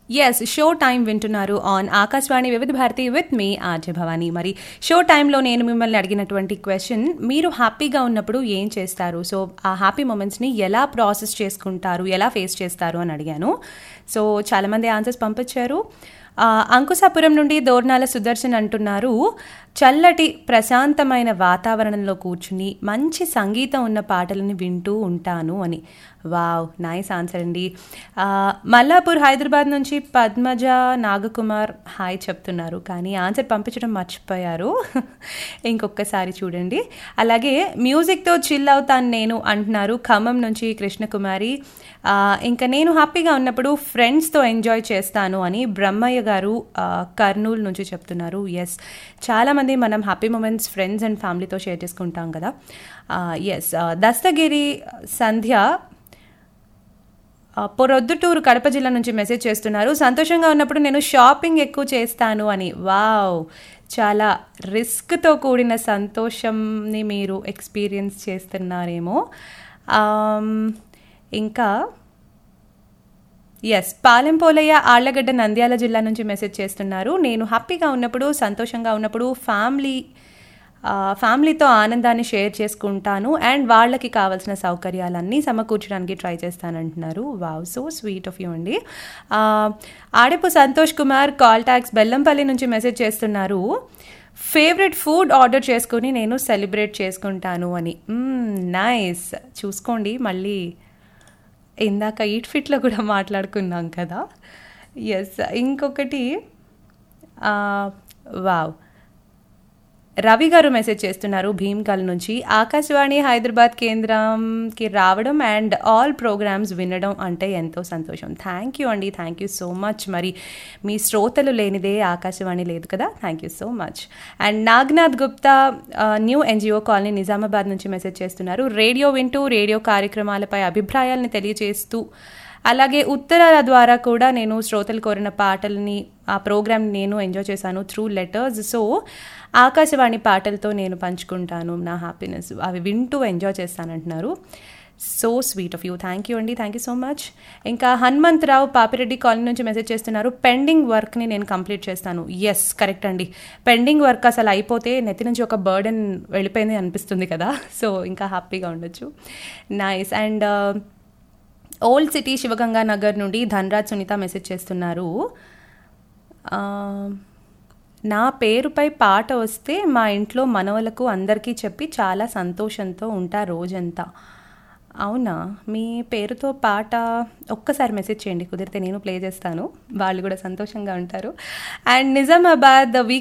yes show time వింటున్నారు on Akashvani Vividh Bharati with మీ RJ Bhavani మరి షో టైంలో నేను మిమ్మల్ని అడిగినటువంటి క్వశ్చన్ మీరు హ్యాపీగా ఉన్నప్పుడు ఏం చేస్తారు సో ఆ హ్యాపీ మూమెంట్స్ని ఎలా ప్రాసెస్ చేసుకుంటారు ఎలా ఫేస్ చేస్తారు అని అడిగాను సో చాలామంది ఆన్సర్స్ పంపించారు ఆ, అంకుశాపురం నుండి దోర్నాల సుదర్శన్ అంటున్నారు చల్లటి ప్రశాంతమైన వాతావరణంలో కూర్చుని మంచి సంగీతం ఉన్న పాటలను వింటూ ఉంటాను అని వావ్ నైస్ ఆన్సర్ అండి ఆ, మల్లాపూర్ హైదరాబాద్ నుంచి పద్మజ నాగకుమార్ హాయ్ చెప్తున్నారు కానీ ఆన్సర్ పంపించడం మర్చిపోయారు ఇంకొకసారి చూడండి అలాగే మ్యూజిక్తో చిల్ అవుతాను నేను అంటున్నారు ఖమ్మం నుంచి కృష్ణకుమారి ఆ, ఇంకా నేను హ్యాపీగా ఉన్నప్పుడు ఫ్రెండ్స్తో ఎంజాయ్ చేస్తాను అని బ్రహ్మయ్య గారు ఆ, కర్నూలు నుంచి చెప్తున్నారు ఎస్ చాలామంది మనం హ్యాపీ మూమెంట్స్ ఫ్రెండ్స్ అండ్ ఫ్యామిలీతో షేర్ చేసుకుంటాం కదా ఎస్ దస్తగిరి సంధ్య ఆ, పొరొద్దుటూరు కడప జిల్లా నుంచి మెసేజ్ చేస్తున్నారు సంతోషంగా ఉన్నప్పుడు నేను షాపింగ్ ఎక్కువ చేస్తాను అని వావ్ చాలా రిస్క్తో కూడిన సంతోషంని మీరు ఎక్స్పీరియన్స్ చేస్తున్నారేమో ఆమ్, ఇంకా ఎస్ పాలెంపోలయ్య ఆళ్లగడ్డ నంద్యాల జిల్లా నుంచి మెసేజ్ చేస్తున్నారు నేను హ్యాపీగా ఉన్నప్పుడు సంతోషంగా ఉన్నప్పుడు ఫ్యామిలీ ఆ, ఫ్యామిలీతో ఆనందాన్ని షేర్ చేసుకుంటాను అండ్ వాళ్ళకి కావాల్సిన సౌకర్యాలన్నీ సమకూర్చడానికి ట్రై చేస్తానంటున్నారు wow so sweet of you అండి ఆ, ఆడపు సంతోష్ కుమార్ కాల్ ట్యాక్స్ బెల్లంపల్లి నుంచి మెసేజ్ చేస్తున్నారు ఫేవరెట్ ఫుడ్ ఆర్డర్ చేసుకుని నేను సెలబ్రేట్ చేసుకుంటాను అని నైస్ చూసుకోండి మళ్ళీ ఇందాక ఈట్ ఫిట్లో కూడా మాట్లాడుకున్నాం కదా ఎస్ ఇంకొకటి ఆ, వావ్ రవి గారు మెసేజ్ చేస్తున్నారు భీమ్కల్ నుంచి ఆకాశవాణి హైదరాబాద్ కేంద్రంకి రావడం అండ్ ఆల్ ప్రోగ్రామ్స్ వినడం అంటే ఎంతో సంతోషం థ్యాంక్ యూ అండి థ్యాంక్ యూ సో మచ్ మరి మీ శ్రోతలు లేనిదే ఆకాశవాణి లేదు కదా thank you so much and Nagnath Gupta ఆ, న్యూ ఎన్జిఓ కాలనీ నిజామాబాద్ నుంచి మెసేజ్ చేస్తున్నారు రేడియో వింటూ రేడియో కార్యక్రమాలపై అభిప్రాయాలను తెలియజేస్తూ అలాగే ఉత్తరాల ద్వారా కూడా నేను శ్రోతలు కోరిన పాటల్ని ఆ ప్రోగ్రామ్ నేను ఎంజాయ్ చేశాను త్రూ లెటర్స్ సో ఆకాశవాణి పాటలతో నేను పంచుకుంటాను నా హ్యాపీనెస్ అవి వింటూ ఎంజాయ్ చేస్తానంటున్నారు so sweet of you thank you అండి థ్యాంక్ యూ సో మచ్ ఇంకా హనుమంతరావు పాపిరెడ్డి కాలనీ నుంచి మెసేజ్ చేస్తున్నారు పెండింగ్ వర్క్ని నేను కంప్లీట్ చేస్తాను ఎస్ కరెక్ట్ అండి పెండింగ్ వర్క్ అసలు అయిపోతే నెత్తి నుంచి ఒక బర్డెన్ వెళ్ళిపోయింది అనిపిస్తుంది కదా సో ఇంకా హ్యాపీగా ఉండొచ్చు nice and old city Shivaganga Nagar నుండి ధనరాజ్ సునీత మెసేజ్ చేస్తున్నారు ఆ, నా పేరుపై పాట వస్తే మా ఇంట్లో మనవలకు అందరికీ చెప్పి చాలా సంతోషంతో ఉంటా రోజంతా అవునా మీ పేరుతో పాట ఒక్కసారి మెసేజ్ చేయండి కుదిరితే నేను ప్లే చేస్తాను వాళ్ళు కూడా సంతోషంగా ఉంటారు అండ్ నిజామాబాద్ వీక్